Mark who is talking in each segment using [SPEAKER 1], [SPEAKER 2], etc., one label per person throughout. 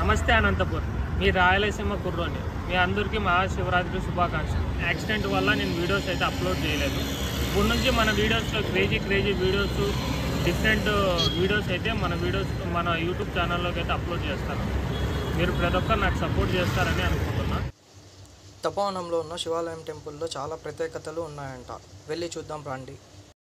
[SPEAKER 1] నమస్తే అనంతపూర్ మీ రాయలసీమ కుర్రోని మీ అందరికీ మహాశివరాత్రి శుభాకాంక్షలు యాక్సిడెంట్ వల్ల నేను వీడియోస్ అయితే అప్లోడ్ చేయలేదు ఇప్పుడు నుంచి మన వీడియోస్లో crazy crazy videos different videos అయితే మన వీడియోస్ మన యూట్యూబ్ ఛానల్లోకి అయితే అప్లోడ్ చేస్తాను మీరు ప్రతి ఒక్కరు నాకు సపోర్ట్ చేస్తారని అనుకుంటున్నా
[SPEAKER 2] తపోవనంలో ఉన్న శివాలయం టెంపుల్లో చాలా ప్రత్యేకతలు ఉన్నాయంట వెళ్ళి చూద్దాం రండి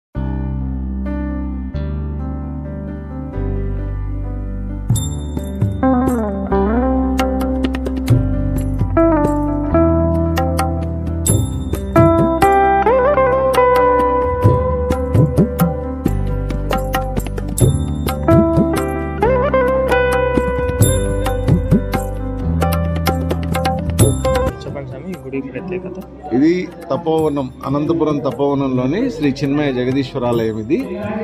[SPEAKER 1] చెప్పండి స్వామి ఈ గుడి ప్రత్యేకత
[SPEAKER 3] ఇది తపోవనం అనంతపురం తపోవనంలోని శ్రీ చిన్మయ జగదీశ్వరాలయం ఇది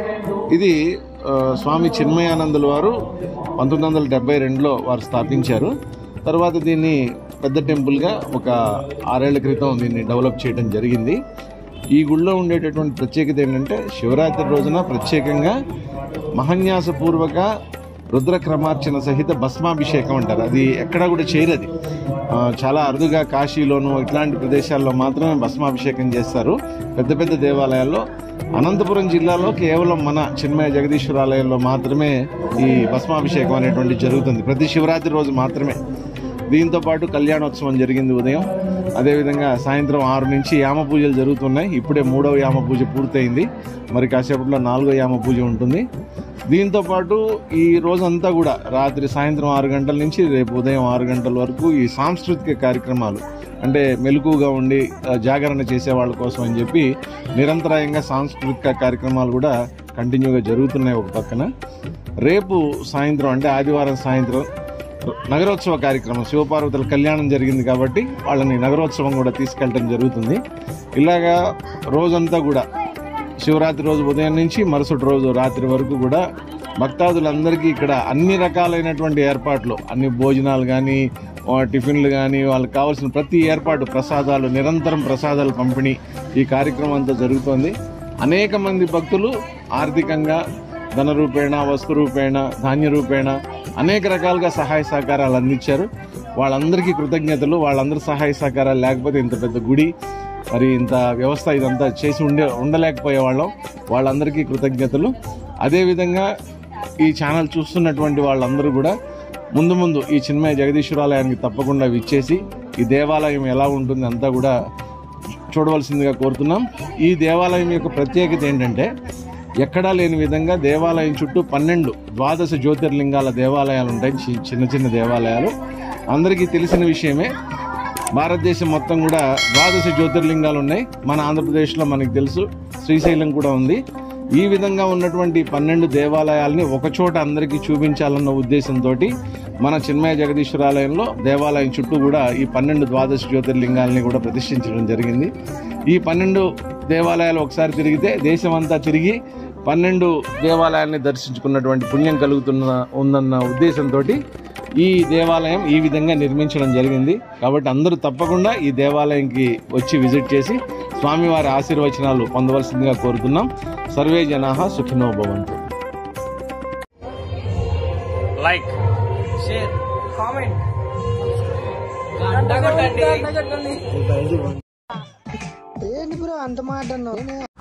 [SPEAKER 3] ఇది ఆ, స్వామి చిన్మయానందుల వారు పంతొమ్మిది వందల డెబ్బై రెండులో వారు స్థాపించారు తర్వాత దీన్ని పెద్ద టెంపుల్గా ఒక ఆరేళ్ల క్రితం దీన్ని డెవలప్ చేయడం జరిగింది ఈ గుడిలో ఉండేటటువంటి ప్రత్యేకత ఏంటంటే శివరాత్రి రోజున ప్రత్యేకంగా మహన్యాసపూర్వక రుద్ర క్రమార్చన సహిత భస్మాభిషేకం అంటారు అది ఎక్కడా కూడా చేయరది ఆ, చాలా అరుదుగా కాశీలోను ఇట్లాంటి ప్రదేశాల్లో మాత్రమే భస్మాభిషేకం చేస్తారు పెద్ద పెద్ద దేవాలయాల్లో అనంతపురం జిల్లాలో కేవలం మన చిన్మయ జగదీశ్వరాలయంలో మాత్రమే ఈ భస్మాభిషేకం అనేటువంటి జరుగుతుంది ప్రతి శివరాత్రి రోజు మాత్రమే దీంతో పాటు కళ్యాణోత్సవం జరిగింది ఉదయం అదేవిధంగా సాయంత్రం ఆరు నుంచి యామ పూజలు జరుగుతున్నాయి ఇప్పుడే మూడవ యామ పూజ పూర్తయింది మరి కాసేపట్లో నాలుగో యామ పూజ ఉంటుంది దీంతో పాటు ఈ రోజంతా కూడా రాత్రి సాయంత్రం ఆరు గంటల నుంచి రేపు ఉదయం ఆరు గంటల వరకు ఈ సాంస్కృతిక కార్యక్రమాలు అంటే మెలకుగా ఉండి ఆ, జాగరణ చేసే వాళ్ళ కోసం అని చెప్పి నిరంతరాయంగా సాంస్కృతిక కార్యక్రమాలు కూడా కంటిన్యూగా జరుగుతున్నాయి ఒక పక్కన రేపు సాయంత్రం అంటే ఆదివారం సాయంత్రం నగరోత్సవ కార్యక్రమం శివపార్వతుల కళ్యాణం జరిగింది కాబట్టి వాళ్ళని నగరోత్సవం కూడా తీసుకెళ్ళడం జరుగుతుంది ఇలాగా రోజంతా కూడా శివరాత్రి రోజు ఉదయం నుంచి మరుసటి రోజు రాత్రి వరకు కూడా భక్తాదులందరికీ ఇక్కడ అన్ని రకాలైనటువంటి ఏర్పాట్లు అన్ని భోజనాలు కానీ టిఫిన్లు కానీ వాళ్ళకి కావాల్సిన ప్రతి ఏర్పాటు ప్రసాదాలు నిరంతరం ప్రసాదాలు పంపిణీ ఈ కార్యక్రమం అంతా జరుగుతోంది అనేక మంది భక్తులు ఆర్థికంగా ధన రూపేణ వస్తు రూపేణ ధాన్య రూపేణ అనేక రకాలుగా సహాయ సహకారాలు అందించారు వాళ్ళందరికీ కృతజ్ఞతలు వాళ్ళందరి సహాయ సహకారాలు లేకపోతే ఇంత పెద్ద గుడి మరి ఇంత వ్యవస్థ ఇదంతా చేసి ఉండే ఉండలేకపోయే వాళ్ళం వాళ్ళందరికీ కృతజ్ఞతలు అదేవిధంగా ఈ ఛానల్ చూస్తున్నటువంటి వాళ్ళందరూ కూడా ముందు ముందు ఈ చిన్మయ జగదీశ్వరాలయానికి తప్పకుండా విచ్చేసి ఈ దేవాలయం ఎలా ఉంటుంది అంతా కూడా చూడవలసిందిగా కోరుతున్నాం ఈ దేవాలయం యొక్క ప్రత్యేకత ఏంటంటే ఎక్కడా లేని విధంగా దేవాలయం చుట్టూ పన్నెండు ద్వాదశ జ్యోతిర్లింగాల దేవాలయాలు ఉంటాయి చి- చిన్న చిన్న దేవాలయాలు అందరికీ తెలిసిన విషయమే భారతదేశం మొత్తం కూడా ద్వాదశ జ్యోతిర్లింగాలు ఉన్నాయి మన ఆంధ్రప్రదేశ్లో మనకి తెలుసు శ్రీశైలం కూడా ఉంది ఈ విధంగా ఉన్నటువంటి పన్నెండు దేవాలయాల్ని ఒకచోట అందరికీ చూపించాలన్న ఉద్దేశంతో మన చిన్మయ జగదీశ్వరాలయంలో దేవాలయం చుట్టూ కూడా ఈ పన్నెండు ద్వాదశ జ్యోతిర్లింగాల్ని కూడా ప్రతిష్ఠించడం జరిగింది ఈ పన్నెండు దేవాలయాలు ఒకసారి తిరిగితే దేశమంతా తిరిగి పన్నెండు దేవాలయాల్ని దర్శించుకున్నటువంటి పుణ్యం కలుగుతున్న ఉందన్న ఉద్దేశంతో ఈ దేవాలయం ఈ విధంగా నిర్మించడం జరిగింది కాబట్టి అందరూ తప్పకుండా ఈ దేవాలయంకి వచ్చి విజిట్ చేసి స్వామివారి ఆశీర్వచనాలు పొందవలసిందిగా కోరుతున్నాం సర్వే జనా సుఖినో భవంతు
[SPEAKER 1] లైక్
[SPEAKER 2] షేర్ కామెంట్ గంట కొట్టండి
[SPEAKER 4] ఏంటి బ్రో అంత మాట అన్నావు